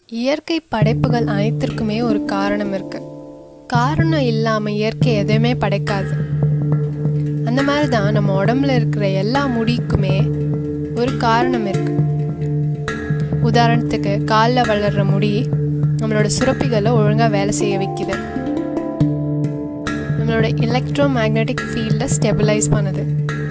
இயற்கை படைப்புகள் அனைத்திற்குமே ஒரு காரணம் இருக்கு காரணம் இல்லாமல் இயற்கை எதுவுமே படைக்காது அந்த மாதிரி தான் நம்ம உடம்புல இருக்கிற எல்லா முடிக்குமே ஒரு காரணம் இருக்கு உதாரணத்துக்கு காலில் வளர்கிற முடி நம்மளோட சுரப்பிகளை ஒழுங்காக வேலை செய்ய வைக்குது நம்மளோட எலக்ட்ரோ மேக்னெட்டிக் ஃபீல்டை ஸ்டெபிலைஸ் பண்ணுது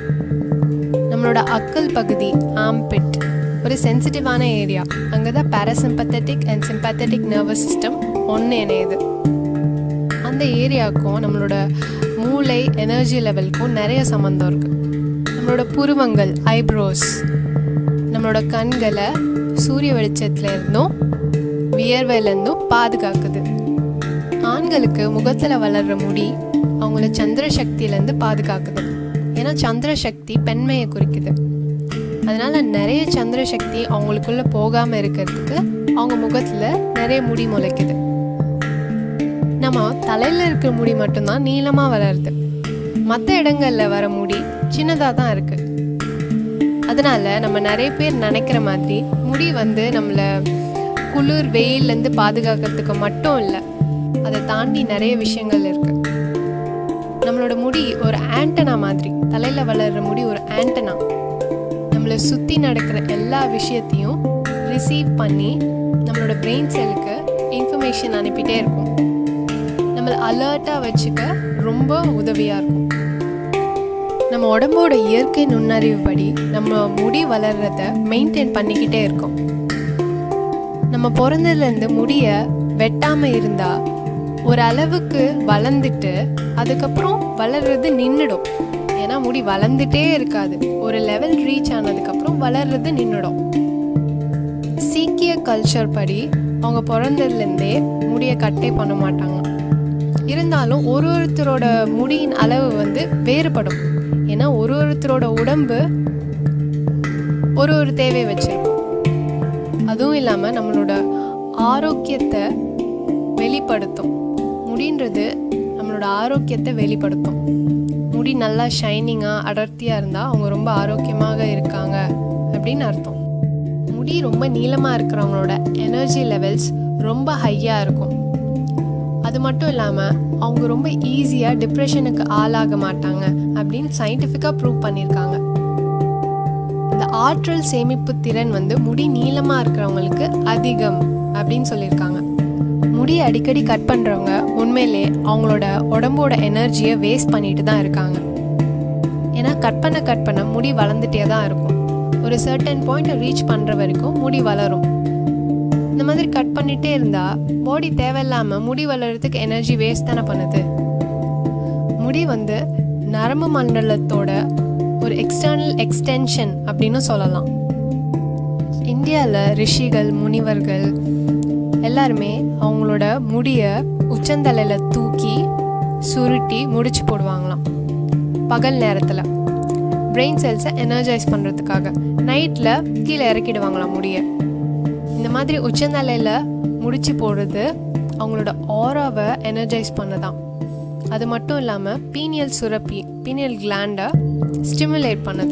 நம்மளோட அக்கல் பகுதி ஆம்பிட் ஒரு சென்சிட்டிவான ஏரியா அங்கே தான் parasympathetic and sympathetic nervous system ஒன்று இணையுது அந்த ஏரியாவுக்கும் நம்மளோட மூளை எனர்ஜி லெவலுக்கும் நிறைய சம்மந்தம் இருக்குது நம்மளோட புருவங்கள் ஐப்ரோஸ் நம்மளோட கண்களை சூரிய வெளிச்சத்துல இருந்தும் வியர்வையிலேருந்தும் பாதுகாக்குது ஆண்களுக்கு முகத்தில் வளர்கிற முடி அவங்கள சந்திர சக்தியிலேருந்து பாதுகாக்குது ஏன்னா சந்திர சக்தி பெண்மையை குறிக்குது அதனால நிறைய சந்திர சக்தி அவங்களுக்குள்ள போகாம இருக்கிறதுக்கு அவங்க முகத்துல நிறைய முடி முளைக்குது நம்ம தலையில இருக்கிற முடி மட்டும்தான் நீளமா வளருது மற்ற இடங்கள்ல வர முடி சின்னதாக தான் இருக்கு அதனால நம்ம நிறைய பேர் நினைக்கிற மாதிரி முடி வந்து நம்மள குளிர் வெயிலேருந்து பாதுகாக்கிறதுக்கு மட்டும் இல்லை அதை தாண்டி நிறைய விஷயங்கள் இருக்கு நம்மளோட முடி ஒரு ஆண்டனா மாதிரி தலையில் வளர்கிற முடி ஒரு ஆண்டனா நம்மளை சுற்றி நடக்கிற எல்லா விஷயத்தையும் ரிசீவ் பண்ணி நம்மளோட பிரெயின் செல்லுக்கு இன்ஃபர்மேஷன் அனுப்பிட்டே இருக்கும் நம்மளை அலர்ட்டாக வச்சுக்க ரொம்ப உதவியாக இருக்கும் நம்ம உடம்போட இயற்கை நுண்ணறிவு படி நம்ம முடி வளர்றத மெயின்டைன் பண்ணிக்கிட்டே இருக்கோம் நம்ம பிறந்ததுலேருந்து முடியை வெட்டாமல் இருந்தால் ஒரு அளவுக்கு வளர்ந்துட்டு அதுக்கப்புறம் வளர்றது நின்றுடும் ஏன்னா முடி வளர்ந்துட்டே இருக்காது ஒரு லெவல் ரீச் ஆனதுக்கப்புறம் வளர்றது நின்றுடும் சீக்கிய கல்ச்சர் படி அவங்க பிறந்ததுலேருந்தே முடியை கட்டே பண்ண மாட்டாங்க இருந்தாலும் ஒரு ஒருத்தரோட முடியின் அளவு வந்து வேறுபடும் ஏன்னா ஒரு ஒருத்தரோட உடம்பு ஒரு ஒரு தேவை வச்சிருக்கும் அதுவும் இல்லாமல் நம்மளோட ஆரோக்கியத்தை வெளிப்படுத்தும் முடின்றது நம்மளோட ஆரோக்கியத்தை வெளிப்படுத்தும் முடி நல்லா ஷைனிங்காக அடர்த்தியாக இருந்தால் அவங்க ரொம்ப ஆரோக்கியமாக இருக்காங்க அப்படின்னு அர்த்தம் முடி ரொம்ப நீளமாக இருக்கிறவங்களோட எனர்ஜி லெவல்ஸ் ரொம்ப ஹையாக இருக்கும் அது மட்டும் இல்லாமல் அவங்க ரொம்ப ஈஸியாக டிப்ரெஷனுக்கு ஆளாக மாட்டாங்க அப்படின்னு சயின்டிஃபிக்காக ப்ரூவ் பண்ணியிருக்காங்க இந்த ஆற்றல் சேமிப்பு திறன் வந்து முடி நீளமாக இருக்கிறவங்களுக்கு அதிகம் அப்படின்னு சொல்லியிருக்காங்க முடி அடிக்கடி கட் பண்ணுறவங்க உண்மையிலே அவங்களோட உடம்போட எனர்ஜியை வேஸ்ட் பண்ணிட்டு தான் இருக்காங்க ஏன்னா கட் பண்ண கட் பண்ண முடி வளர்ந்துட்டே தான் இருக்கும் ஒரு சர்டன் பாயிண்ட் ரீச் பண்ணுற வரைக்கும் முடி வளரும் இந்த மாதிரி கட் பண்ணிகிட்டே இருந்தால் பாடி தேவையில்லாமல் முடி வளர்கிறதுக்கு எனர்ஜி வேஸ்ட் தானே பண்ணுது முடி வந்து நரம்பு மண்டலத்தோட ஒரு எக்ஸ்டர்னல் எக்ஸ்டென்ஷன் அப்படின்னு சொல்லலாம் இந்தியாவில் ரிஷிகள் முனிவர்கள் எல்லாருமே அவங்களோட முடியை உச்சந்தலையில் தூக்கி சுருட்டி முடிச்சு போடுவாங்களாம் பகல் நேரத்தில் பிரெயின் செல்ஸை எனர்ஜைஸ் பண்ணுறதுக்காக நைட்டில் கீழே இறக்கிடுவாங்களாம் முடியை இந்த மாதிரி உச்சந்தலையில் முடிச்சு போடுறது அவங்களோட ஆராவை எனர்ஜைஸ் பண்ணதான் அது மட்டும் இல்லாமல் பீனியல் சுரப்பி பீனியல் கிளாண்டை ஸ்டிமுலேட் பண்ணுது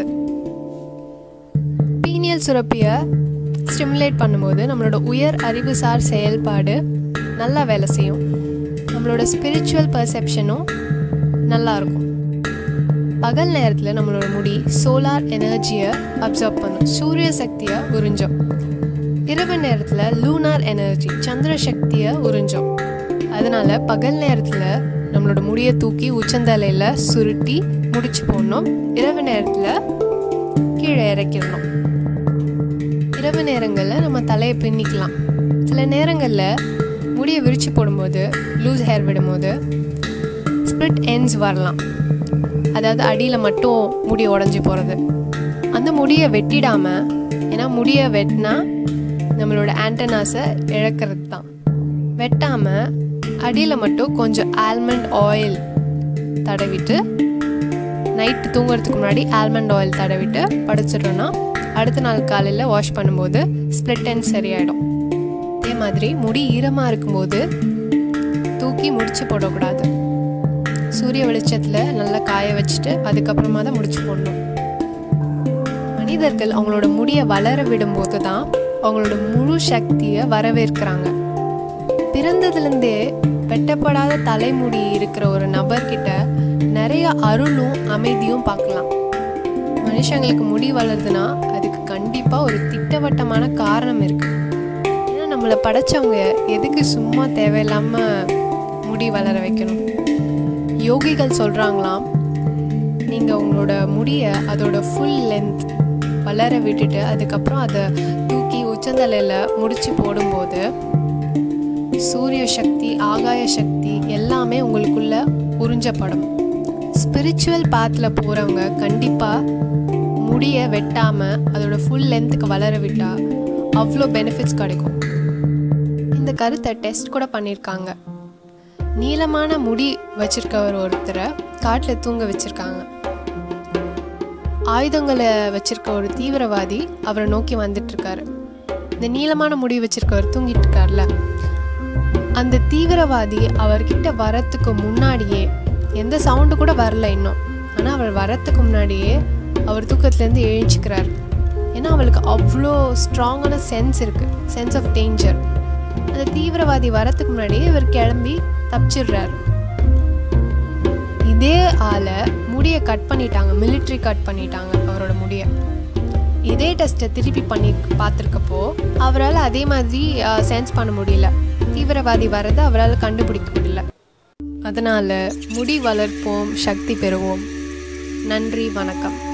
பீனியல் சுரப்பியை ஸ்டிமுலேட் பண்ணும்போது நம்மளோட உயர் அறிவுசார் செயல்பாடு நல்லா வேலை செய்யும் நம்மளோட ஸ்பிரிச்சுவல் பர்செப்ஷனும் நல்லா இருக்கும் பகல் நேரத்தில் நம்மளோட முடி சோலார் எனர்ஜியை அப்சர்வ் பண்ணும் சூரிய சக்தியை உறிஞ்சோம் இரவு நேரத்தில் லூனார் எனர்ஜி சந்திர சக்தியை உறிஞ்சோம் அதனால பகல் நேரத்தில் நம்மளோட முடியை தூக்கி உச்சந்தலையில் சுருட்டி முடிச்சு போடணும் இரவு நேரத்தில் கீழே இறக்கிடணும் இரவு நேரங்களில் நம்ம தலையை பின்னிக்கலாம் சில நேரங்களில் முடியை விரிச்சு போடும்போது லூஸ் ஹேர் விடும்போது ஸ்ப்ளிட் எண்ட்ஸ் வரலாம் அதாவது அடியில் மட்டும் முடி உடஞ்சி போகிறது அந்த முடியை வெட்டிடாமல் ஏன்னா முடியை வெட்டினா நம்மளோட ஆண்டனாஸை இழக்கிறது தான் வெட்டாமல் அடியில் மட்டும் கொஞ்சம் ஆல்மண்ட் ஆயில் தடவிட்டு நைட்டு தூங்குறதுக்கு முன்னாடி ஆல்மண்ட் ஆயில் தடவிட்டு படுத்துட்டோன்னா அடுத்த நாள் காலையில் வாஷ் பண்ணும்போது ஸ்ப்ளிட் எண்ட் சரியாயிடும் அதே மாதிரி முடி ஈரமாக இருக்கும்போது தூக்கி முடிச்சு போடக்கூடாது சூரிய வெளிச்சத்தில் நல்லா காய வச்சுட்டு அதுக்கப்புறமா தான் முடிச்சு போடணும் மனிதர்கள் அவங்களோட முடியை வளர விடும்போது தான் அவங்களோட முழு சக்தியை வரவேற்கிறாங்க பிறந்ததுலேருந்தே வெட்டப்படாத தலைமுடி இருக்கிற ஒரு நபர்கிட்ட நிறைய அருளும் அமைதியும் பார்க்கலாம் மனுஷங்களுக்கு முடி வளருதுன்னா அதுக்கு கண்டிப்பாக ஒரு திட்டவட்டமான காரணம் இருக்கு ஏன்னா நம்மளை படைச்சவங்க எதுக்கு சும்மா தேவையில்லாமல் முடி வளர வைக்கணும் யோகிகள் சொல்கிறாங்களாம் நீங்கள் உங்களோட முடியை அதோட ஃபுல் லென்த் வளர விட்டுட்டு அதுக்கப்புறம் அதை தூக்கி உச்சந்தலையில் முடிச்சு போடும்போது சூரிய சக்தி ஆகாய சக்தி எல்லாமே உங்களுக்குள்ள உறிஞ்சப்படும் ஸ்பிரிச்சுவல் பாத்தில் போகிறவங்க கண்டிப்பாக முடியை வெட்டாமல் அதோட ஃபுல் லென்த்துக்கு வளர விட்டால் அவ்வளோ பெனிஃபிட்ஸ் கிடைக்கும் இந்த கருத்தை டெஸ்ட் கூட பண்ணியிருக்காங்க நீளமான முடி வச்சிருக்கவர் ஒருத்தரை காட்டில் தூங்க வச்சிருக்காங்க ஆயுதங்களை வச்சிருக்க ஒரு தீவிரவாதி அவரை நோக்கி வந்துட்டு இருக்காரு இந்த நீளமான முடி வச்சிருக்கவர் தூங்கிட்டு இருக்கார்ல அந்த தீவிரவாதி அவர்கிட்ட வரத்துக்கு முன்னாடியே எந்த சவுண்டு கூட வரல இன்னும் ஆனால் அவர் வரத்துக்கு முன்னாடியே அவர் தூக்கத்துலேருந்து எழுச்சிக்கிறார் ஏன்னா அவளுக்கு அவ்வளோ ஸ்ட்ராங்கான சென்ஸ் இருக்குது சென்ஸ் ஆஃப் டேஞ்சர் அந்த தீவிரவாதி வரத்துக்கு முன்னாடியே இவர் கிளம்பி தப்பிச்சிடுறாரு இதே ஆளை முடியை கட் பண்ணிட்டாங்க மிலிட்ரி கட் பண்ணிட்டாங்க அவரோட முடியை இதே டெஸ்ட்டை திருப்பி பண்ணி பார்த்துருக்கப்போ அவரால் அதே மாதிரி சென்ஸ் பண்ண முடியல தீவிரவாதி வரதை அவரால் கண்டுபிடிக்க முடியல அதனால் முடி வளர்ப்போம் சக்தி பெறுவோம் நன்றி வணக்கம்